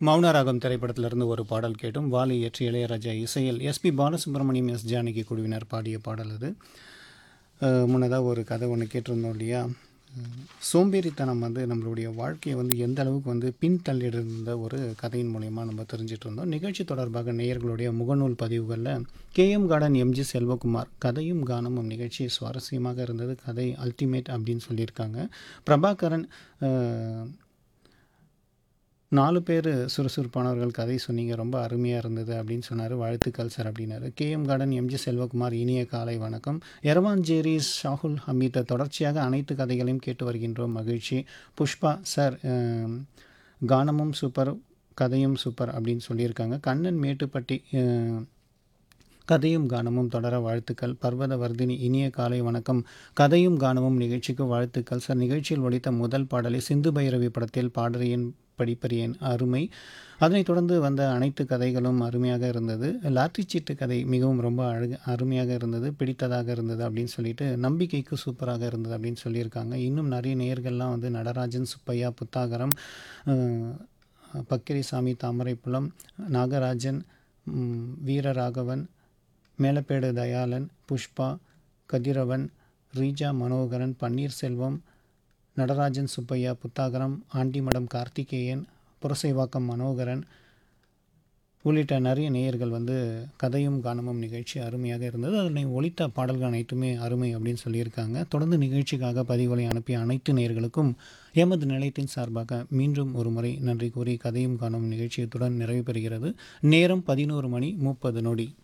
மௌனராகம் திரைப்படத்திலிருந்து ஒரு பாடல் கேட்டும் வாலி இயற்றி இளையராஜா இசையில் எஸ்பி பாலசுப்ரமணியம் எஸ் ஜானகி குழுவினர் பாடிய பாடல் அது அஹ், முன்னதாக ஒரு கதை ஒன்று கேட்டிருந்தோம் இல்லையா அஹ், சோம்பேறித்தனம் வந்து நம்மளுடைய வாழ்க்கையை வந்து எந்த அளவுக்கு வந்து பின்தள்ளியிருந்த ஒரு கதையின் மூலயமா நம்ம தெரிஞ்சிட்டு இருந்தோம் நிகழ்ச்சி தொடர்பாக நேயர்களுடைய முகநூல் பதிவுகளில் கேஎம் கார்டன் எம்ஜி செல்வகுமார் கதையும் கானமும் நிகழ்ச்சி சுவாரஸ்யமாக இருந்தது கதை அல்டிமேட் அப்படின்னு சொல்லியிருக்காங்க பிரபாகரன் அஹ், நாலு பேர் சுறுசுறுப்பானவர்கள் கதை சொன்னீங்க ரொம்ப அருமையாக இருந்தது அப்படின்னு சொன்னார் வாழ்த்துக்கள் சார் அப்படின்னாரு கேஎம் கார்டன் எம்ஜி செல்வகுமார் இனிய காலை வணக்கம் எரவான் ஜேரி ஷாகுல் ஹமீத் தொடர்ச்சியாக அனைத்து கதைகளையும் கேட்டு வருகின்றோம் மகிழ்ச்சி புஷ்பா சார் அஹ், கானமும் சூப்பர் கதையும் சூப்பர் அப்படின்னு சொல்லியிருக்காங்க கண்ணன் மேட்டுப்பட்டி அஹ், கதையும் கானமும் தொடர வாழ்த்துக்கள் பர்வத வர்தினி இனிய காலை வணக்கம் கதையும் கானமும் நிகழ்ச்சிக்கு வாழ்த்துக்கள் சார் நிகழ்ச்சியில் ஒலித்த முதல் பாடலை சிந்து பைரவி படத்தில் பாடறியன் படிப்பறியேன் அருமை அதனைத் தொடர்ந்து வந்த அனைத்து கதைகளும் அருமையாக இருந்தது லாட்டரி சீட்டு கதை மிகவும் ரொம்ப அழகு அருமையாக இருந்தது பிடித்ததாக இருந்தது அப்படின்னு சொல்லிட்டு நம்பிக்கைக்கு சூப்பராக இருந்தது அப்படின்னு சொல்லியிருக்காங்க இன்னும் நிறைய நேயர்கள்லாம் வந்து நடராஜன் சுப்பையா புத்தாகரம் அஹ், பக்கிரிசாமி தாமரைப்புலம் நாகராஜன் ம், வீரராகவன் மேலப்பேடு தயாளன் புஷ்பா கதிரவன் ரீஜா மனோகரன் பன்னீர்செல்வம் நடராஜன் சுப்பையா புத்தாகரம் ஆண்டிமடம் கார்த்திகேயன் புரசைவாக்கம் மனோகரன் உள்ளிட்ட நிறைய நேயர்கள் வந்து கதையும் கானமும் நிகழ்ச்சி அருமையாக இருந்தது அதனை ஒலித்த பாடல்கள் அனைத்துமே அருமை அப்படின்னு சொல்லியிருக்காங்க தொடர்ந்து நிகழ்ச்சிக்காக பதிவுகளை அனுப்பிய அனைத்து நேயர்களுக்கும் எமது நிலையத்தின் சார்பாக மீண்டும் ஒரு முறை நன்றி கூறி கதையும் காணும் நிகழ்ச்சியத்துடன் நிறைவு பெறுகிறது நேரம் பதினோரு மணி முப்பது நொடி